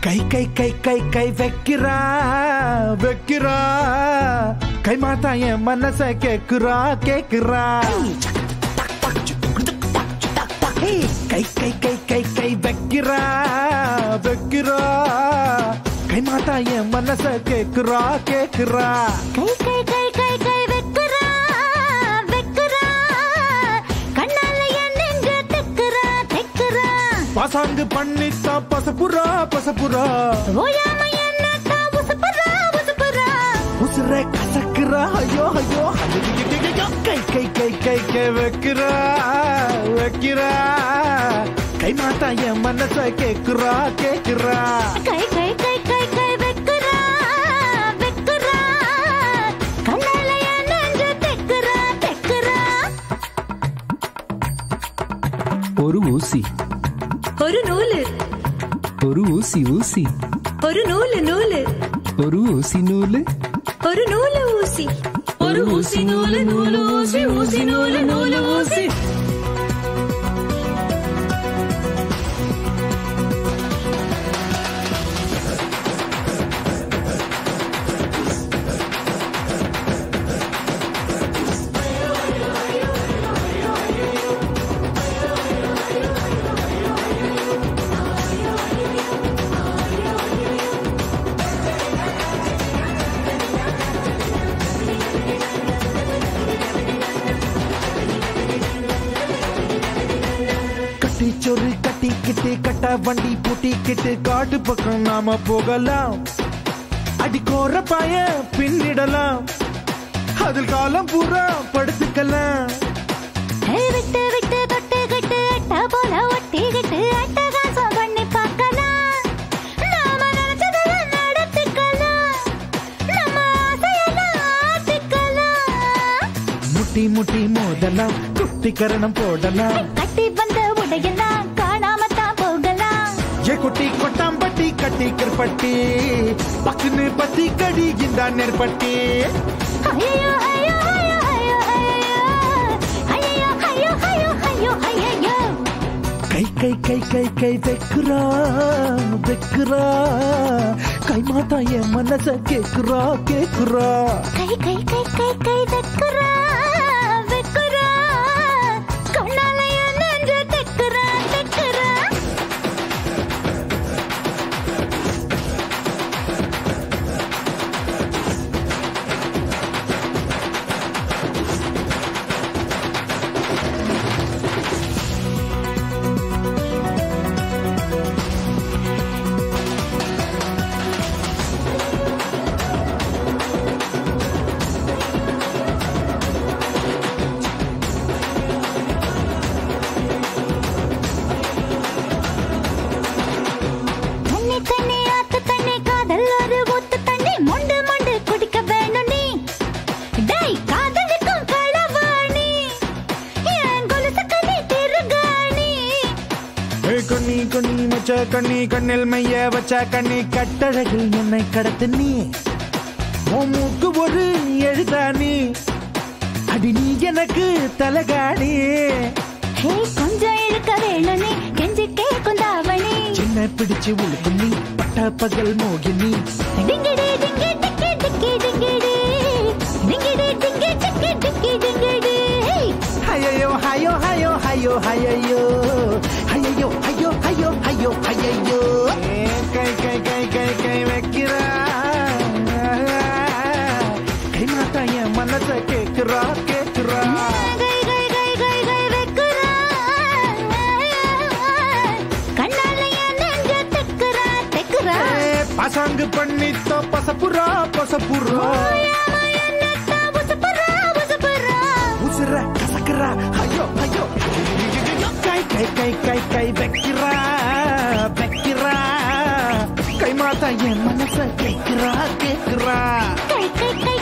கை கை கை கை கை வைக்கிறா வைக்கிறா கை மாத்தா என் மனச கேக்குறா கேக்குறா ஏய், கை கை கை கை கை வைக்கிறா வைக்கிறா கை மாத்தா என் மனச கேக்குறா கேக்குறா கை கை கை கை கை வெக்குறா வெக்குறா கண்ணால என் நெஞ்ச தெக்குறா தெக்குறா பாசாங்கு பண்ணித்தா பசப்புறா பசப்புறா ஓயாம என்ன தான் உசுப்புறா உசுப்புறா உசுர கசக்குறா ஐயோ ஐயோ ஐயோ. கை கை கை கை கை வைக்கிறா வைக்கிறா கை மாத்தா என் மனச கேக்குறா கேக்குறா கை கை கை கை கை வெக்குறா வெக்குறா கண்ணால என் நெஞ்ச தெக்குறா தெக்குறா ஒரு ஊசி ஒரு நூலு ஒரு ஊசி ஊசி ஒரு நூலு நூலு ஒரு ஊசி நூலு ஒரு நூலு ஊசி ஒரு ஊசி நூலு நூலு ஊசி ஊசி நூலு நூலு ஊசி கட்டி சொரு கட்டிக்கிட்டு கட்ட வண்டி பூட்டிக்கிட்டு காட்டு பக்கம் நாம போகலாம் அடிக்கோர பாய பின்னிடலாம் அதில் காலம் பூரா படுத்துக்கலாம் கை விட்டு விட்டு தொட்டு கிட்டு அட்டா போல ஒட்டிக்கிட்டு அட்டகாசம் பண்ணி பார்க்கலாம் நாம நினைச்சதெல்லாம் நடத்திக்கலாம் நம்ம ஆசையெல்லாம் ஆத்திக்கலாம் முட்டி முட்டி மோதலாம் குட்டி கரணம் போடலாம் கட்டி வந்த உடையெல்லாம் காணாம தான் போகலாம் ஏ குட்டி கொட்டாம்பட்டி கட்டி கிருப்பட்டி பக்குன்னு பத்தி கடி இந்த நெற்பட்டி ஐயோ ஐயோ ஐயோ ஐயோ ஐயோ ஐயோ ஐயோ ஐயோ ஐயோ ஐயோ கை கை கை கை கை வைக்கிறா வைக்கிறா கை மாத்தா என் மனச கேக்குறா கேக்குறா கை கை கை கை கை வெக்குறா வெக்குறா கண்ணால என் நெஞ்ச தெக்குறா தெக்குறா தண்ணி தண்ணி ஆத்து தண்ணி காதல் ஒரு ஊத்து தண்ணி மொண்டு மொண்டு குடிக்க வேணும் நீ டேய் காதலிக்கும் களவாணி என் கொலுசு கனி திருகாணி ஏய் கண்ணி கண்ணி மச்ச கண்ணி கண்ணில் மைய வச்ச கண்ணி கட்டழகில் என்னை கடத்து நீ உன் மூக்கு ஒரு எழுதானி அடி நீ எனக்கு தலகாணி ஹே கொஞ்சம் இழுக்க வேணும் நீ கெஞ்சி கேக்கும் தாவணி சின்ன பிடிச்சு உழுக்கு நீ பட்ட பகல் மோகினி டிங்கிடி டிங்கி டிக்கி டிக்கி டிங்கிடி டிங்கிடி டிங்கி டிக்கி டிக்கி டிங்கிடி ஹையோ ஹையோ ஹையோ ஹையோ ஹையோ ஹையோ ஹையோ ஹையோ ஹையோ ஹையோ கை கை கை கை கை வைக்கிறா கை மாத்தா என் மனச கேக்குறா கேக்குறா கை கை கை கை கை வெக்குறா கண்ணால என் நெஞ்ச தெக்குறா தெக்குறா ஏய், பசங்கு பண்ணித்தோ பசப்புறா பசப்புறா ஓயாம என்னத்தா உசுப்புறா உசுப்புறா உசுர கசக்குறா ஐயோ ஐயோ கை கை கை கை கை வைக்கிறா வைக்கிறா கை மாத்தா என் மனச கேக்குறா கேக்குறா கை கை கை